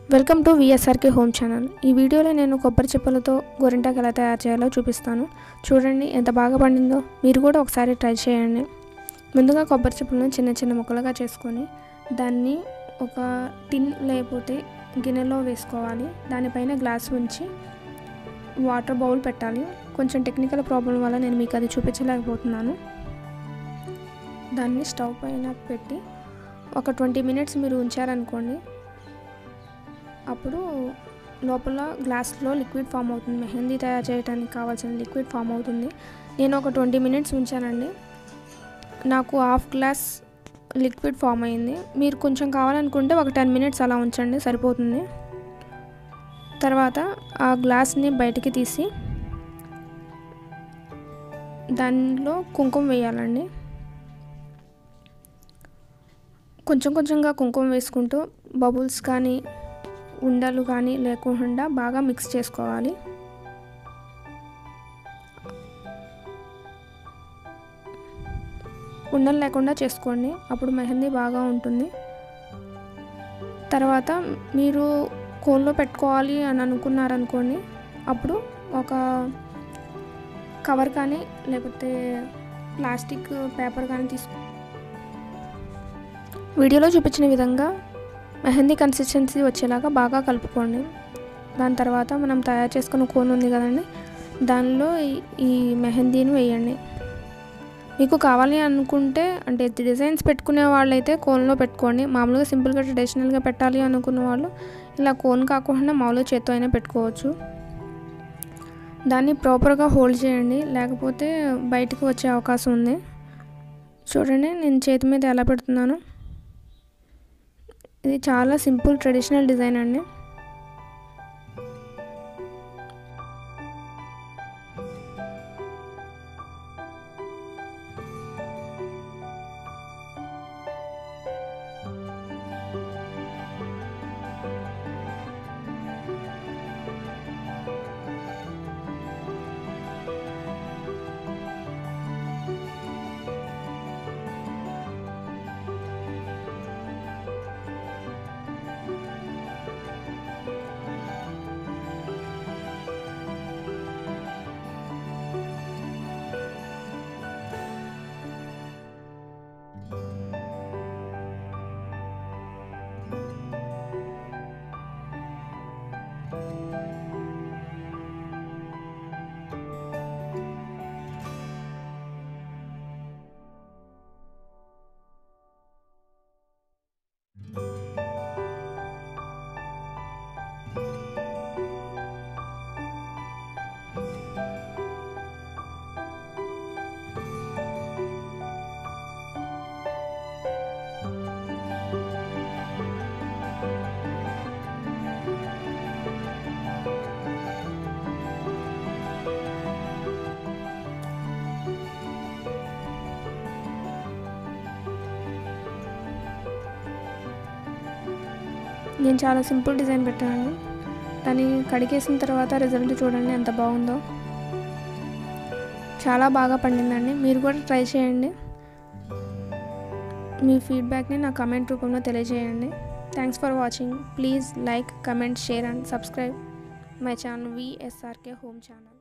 welcome to VSRK home channel ఈ వీడియోలో నేను కొబ్బరి చిప్పలతో గోరింటాకు ఎలా తయారు చేయాలో చూపిస్తాను చూడండి ఎంత బాగా పండిందో మీరు కూడా ఒకసారి ట్రై చేయండి ముందుగా కొబ్బరి చిప్పలను చిన్న చిన్న ముక్కలుగా చేసుకొని దాన్ని ఒక టిన్ లేకపోతే గిన్నెలో వేసుకోవాలి దానిపైన గ్లాస్ ఉంచి వాటర్ బౌల్ పెట్టాలి కొంచెం టెక్నికల్ ప్రాబ్లం వల్ల నేను మీకు అది చూపించలేకపోతున్నాను దాన్ని స్టవ్ పైన పెట్టి ఒక ట్వంటీ మినిట్స్ మీరు ఉంచారనుకోండి అప్పుడు లోపల గ్లాస్లో లిక్విడ్ ఫామ్ అవుతుంది మెహందీ తయారు చేయడానికి కావాల్సిన లిక్విడ్ ఫామ్ అవుతుంది నేను ఒక ట్వంటీ మినిట్స్ ఉంచానండి నాకు హాఫ్ గ్లాస్ లిక్విడ్ ఫామ్ అయింది మీరు కొంచెం కావాలనుకుంటే ఒక టెన్ మినిట్స్ అలా ఉంచండి సరిపోతుంది తర్వాత ఆ గ్లాస్ని బయటికి తీసి దానిలో కుంకుమ వేయాలండి కొంచెం కొంచెంగా కుంకుమ వేసుకుంటూ బబుల్స్ కానీ ఉండలు కానీ లేకుండా బాగా మిక్స్ చేసుకోవాలి ఉండలు లేకుండా చేసుకోండి అప్పుడు మెహందీ బాగా ఉంటుంది తర్వాత మీరు కోన్లో పెట్టుకోవాలి అని అనుకున్నారనుకోండి అప్పుడు ఒక కవర్ కానీ లేకపోతే ప్లాస్టిక్ పేపర్ కానీ తీసుకో వీడియోలో చూపించిన విధంగా మెహందీ కన్సిస్టెన్సీ వచ్చేలాగా బాగా కలుపుకోండి దాని తర్వాత మనం తయారు చేసుకున్న కోన్ ఉంది కదండి దానిలో ఈ మెహందీని వేయండి మీకు కావాలి అనుకుంటే అంటే డిజైన్స్ పెట్టుకునే వాళ్ళైతే కోన్లో పెట్టుకోండి మామూలుగా సింపుల్గా ట్రెడిషనల్గా పెట్టాలి అనుకున్న వాళ్ళు ఇలా కోన్ కాకుండా మామూలుగా చేత్తో అయినా పెట్టుకోవచ్చు దాన్ని ప్రాపర్గా హోల్డ్ చేయండి లేకపోతే బయటకు వచ్చే అవకాశం ఉంది చూడండి నేను చేతి మీద ఎలా పెడుతున్నాను ఇది చాలా సింపుల్ ట్రెడిషనల్ డిజైన్ అండి నేను చాలా సింపుల్ డిజైన్ పెట్టాను దాన్ని కడిగేసిన తర్వాత రిజల్ట్ చూడండి ఎంత బాగుందో చాలా బాగా పండిందండి మీరు కూడా ట్రై చేయండి మీ ఫీడ్బ్యాక్ని నా కమెంట్ రూపంలో తెలియజేయండి thanks for watching please like comment share and subscribe my channel VSRK home channel